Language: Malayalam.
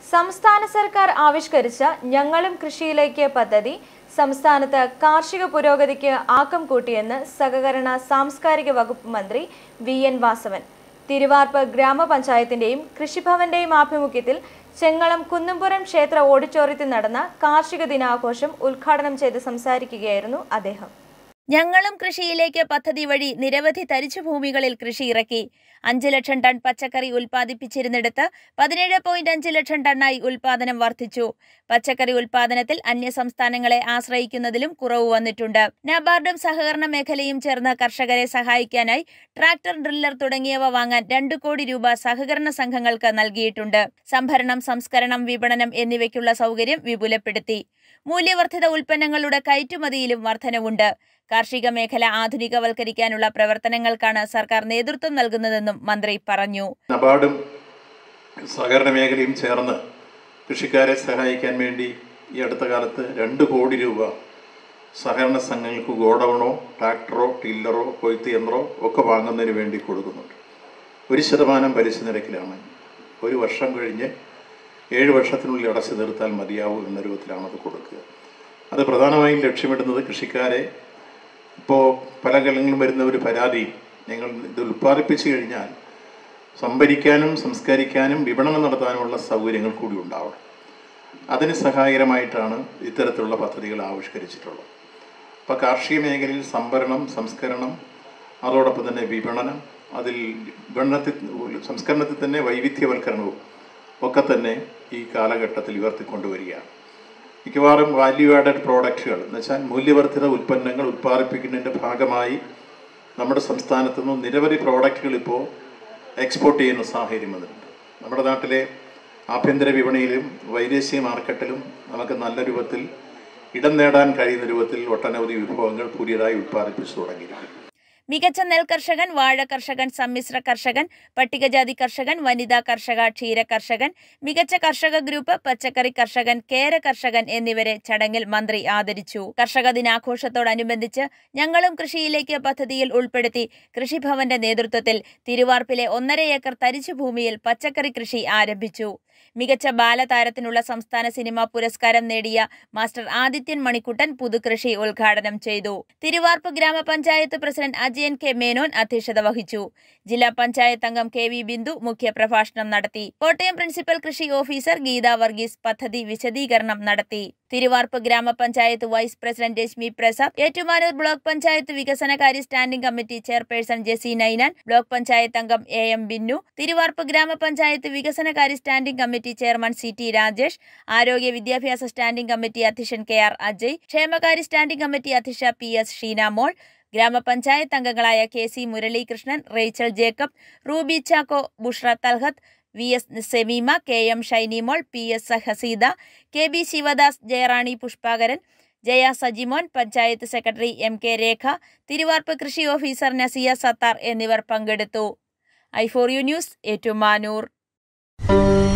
സംസ്ഥാന സർക്കാർ ആവിഷ്കരിച്ച ഞങ്ങളും കൃഷിയിലേക്ക് പദ്ധതി സംസ്ഥാനത്ത് കാർഷിക പുരോഗതിക്ക് ആക്കം കൂട്ടിയെന്ന് സഹകരണ സാംസ്കാരിക വകുപ്പ് മന്ത്രി വി എൻ വാസവൻ തിരുവാർപ്പ് ഗ്രാമപഞ്ചായത്തിന്റെയും കൃഷിഭവന്റെയും ആഭിമുഖ്യത്തിൽ ചെങ്ങളം കുന്നുംപുരം ക്ഷേത്ര ഓഡിറ്റോറിയത്തിൽ നടന്ന കാർഷിക ദിനാഘോഷം ഉദ്ഘാടനം ചെയ്ത് സംസാരിക്കുകയായിരുന്നു അദ്ദേഹം ഞങ്ങളും കൃഷിയിലേക്ക് പദ്ധതി വഴി നിരവധി തരിച്ചുഭൂമികളിൽ കൃഷി ഇറക്കി അഞ്ച് ലക്ഷം ടൺ പച്ചക്കറി ഉൽപ്പാദിപ്പിച്ചിരുന്നിടത്ത് പതിനേഴ് പോയിന്റ് അഞ്ച് ലക്ഷം ടണ്ണായി ഉൽപാദനം വർദ്ധിച്ചു പച്ചക്കറി ഉൽപാദനത്തിൽ അന്യ സംസ്ഥാനങ്ങളെ ആശ്രയിക്കുന്നതിലും കുറവ് വന്നിട്ടുണ്ട് നബാർഡും സഹകരണ മേഖലയും ചേർന്ന് കർഷകരെ സഹായിക്കാനായി ട്രാക്ടർ ഡ്രില്ലർ തുടങ്ങിയവ വാങ്ങാൻ രണ്ടു കോടി രൂപ സഹകരണ സംഘങ്ങൾക്ക് നൽകിയിട്ടുണ്ട് സംഭരണം സംസ്കരണം വിപണനം എന്നിവയ്ക്കുള്ള സൗകര്യം വിപുലപ്പെടുത്തി മൂല്യവർദ്ധിത ഉൽപ്പന്നങ്ങളുടെ കയറ്റുമതിയിലും വർധനവുണ്ട് കാർഷിക മേഖല ആധുനികവൽക്കരിക്കാനുള്ള പ്രവർത്തനങ്ങൾക്കാണ് സർക്കാർ നേതൃത്വം നൽകുന്നതെന്നും മന്ത്രി പറഞ്ഞു നബാർഡും സഹകരണ മേഖലയും ചേർന്ന് കൃഷിക്കാരെ സഹായിക്കാൻ വേണ്ടി ഈ അടുത്ത കാലത്ത് രണ്ട് കോടി രൂപ സഹകരണ സംഘങ്ങൾക്ക് ഗോഡൗണോ ട്രാക്ടറോ ടില്ലറോ കൊയ്ത്ത് യന്ത്രമോ ഒക്കെ വാങ്ങുന്നതിന് വേണ്ടി കൊടുക്കുന്നുണ്ട് ഒരു ശതമാനം പലിശ നിരക്കിലാണ് ഒരു വർഷം കഴിഞ്ഞ് ഏഴ് വർഷത്തിനുള്ളിൽ അടച്ചു തീർത്താൽ മതിയാവും എന്ന രൂപത്തിലാണ് അത് കൊടുക്കുക അത് പ്രധാനമായും ലക്ഷ്യമിടുന്നത് കൃഷിക്കാരെ ഇപ്പോൾ പല ഘട്ടങ്ങളിലും വരുന്ന ഒരു പരാതി ഞങ്ങൾ ഇത് ഉൽപ്പാദിപ്പിച്ചു കഴിഞ്ഞാൽ സംഭരിക്കാനും സംസ്കരിക്കാനും വിപണനം നടത്താനുമുള്ള സൗകര്യങ്ങൾ കൂടി ഉണ്ടാവണം അതിന് സഹായകരമായിട്ടാണ് ഇത്തരത്തിലുള്ള പദ്ധതികൾ ആവിഷ്കരിച്ചിട്ടുള്ളത് അപ്പോൾ കാർഷിക മേഖലയിൽ സംഭരണം സംസ്കരണം അതോടൊപ്പം തന്നെ വിപണനം അതിൽ വിപണനത്തിൽ സംസ്കരണത്തിൽ തന്നെ വൈവിധ്യവൽക്കരണവും ഒക്കെ തന്നെ ഈ കാലഘട്ടത്തിൽ ഉയർത്തിക്കൊണ്ടുവരികയാണ് മിക്കവാറും വാല്യൂ ആഡഡ് പ്രോഡക്റ്റുകൾ എന്ന് വെച്ചാൽ മൂല്യവർദ്ധിത ഉൽപ്പന്നങ്ങൾ ഉൽപ്പാദിപ്പിക്കുന്നതിൻ്റെ ഭാഗമായി നമ്മുടെ സംസ്ഥാനത്തു നിന്നും നിരവധി പ്രോഡക്റ്റുകൾ ഇപ്പോൾ എക്സ്പോർട്ട് ചെയ്യുന്ന സാഹചര്യം വന്നിട്ടുണ്ട് നമ്മുടെ നാട്ടിലെ ആഭ്യന്തര വിപണിയിലും വൈദേശിക മാർക്കറ്റിലും നമുക്ക് നല്ല രൂപത്തിൽ ഇടം നേടാൻ കഴിയുന്ന രൂപത്തിൽ ഒട്ടനവധി വിഭവങ്ങൾ പുതിയതായി ഉൽപ്പാദിപ്പിച്ചു തുടങ്ങിയിരിക്കുന്നു മികച്ച നെൽ കർഷകൻ വാഴ കർഷകൻ സമ്മിശ്ര കർഷകൻ പട്ടികജാതി കർഷകൻ വനിതാ കർഷക ക്ഷീര കർഷകൻ മികച്ച കർഷക ഗ്രൂപ്പ് പച്ചക്കറി കർഷകൻ കേര കർഷകൻ എന്നിവരെ ചടങ്ങിൽ മന്ത്രി ആദരിച്ചു കർഷക ദിനാഘോഷത്തോടനുബന്ധിച്ച് ഞങ്ങളും കൃഷിയിലേക്ക് പദ്ധതിയിൽ ഉൾപ്പെടുത്തി കൃഷിഭവന്റെ നേതൃത്വത്തിൽ തിരുവാർപ്പിലെ ഒന്നര ഏക്കർ തരിച്ചു ഭൂമിയിൽ പച്ചക്കറി കൃഷി ആരംഭിച്ചു മികച്ച ബാലതാരത്തിനുള്ള സംസ്ഥാന സിനിമാ പുരസ്കാരം നേടിയ മാസ്റ്റർ ആദിത്യൻ മണിക്കുട്ടൻ പുതുകൃഷി ഉദ്ഘാടനം ചെയ്തു തിരുവാർപ്പ് ഗ്രാമപഞ്ചായത്ത് പ്രസിഡന്റ് അജയൻ കെ മേനോൻ അധ്യക്ഷത വഹിച്ചു ജില്ലാ പഞ്ചായത്ത് അംഗം കെ വി ബിന്ദു മുഖ്യപ്രഭാഷണം നടത്തി കോട്ടയം പ്രിൻസിപ്പൽ കൃഷി ഓഫീസർ ഗീത വർഗീസ് പദ്ധതി വിശദീകരണം നടത്തി തിരുവാർപ്പ് ഗ്രാമപഞ്ചായത്ത് vice president Reshmi Prasad Ettumanoor block panchayat വികസനകാര്യ standing committee chairperson Jessy Ninan block panchayat അംഗം എ എം ബിന്നു തിരുവാർപ്പ് ഗ്രാമപഞ്ചായത്ത് വികസനകാര്യ standing committee chairman C T Rajesh ആരോഗ്യ വിദ്യാഭ്യാസ സ്റ്റാൻഡിംഗ് കമ്മിറ്റി അധ്യക്ഷൻ കെ ആർ അജയ് ക്ഷേമകാര്യ സ്റ്റാൻഡിംഗ് കമ്മിറ്റി അധ്യക്ഷ പി എസ് ഷീനാമോൾ ഗ്രാമപഞ്ചായത്ത് അംഗങ്ങളായ K C Muralikrishnan Rachel Jacob Ruby Chacko Bushra Thalhath V S Semeema K M Shinymol P S Haseeda K B Sivadas Jayarani Pushpakaran Jaya Sajimon panchayat secretary M K Rekha Thiruvarppu കൃഷി ഓഫീസർ നസിയ സത്താർ എന്നിവർ പങ്കെടുത്തു I four U news Ettumanoor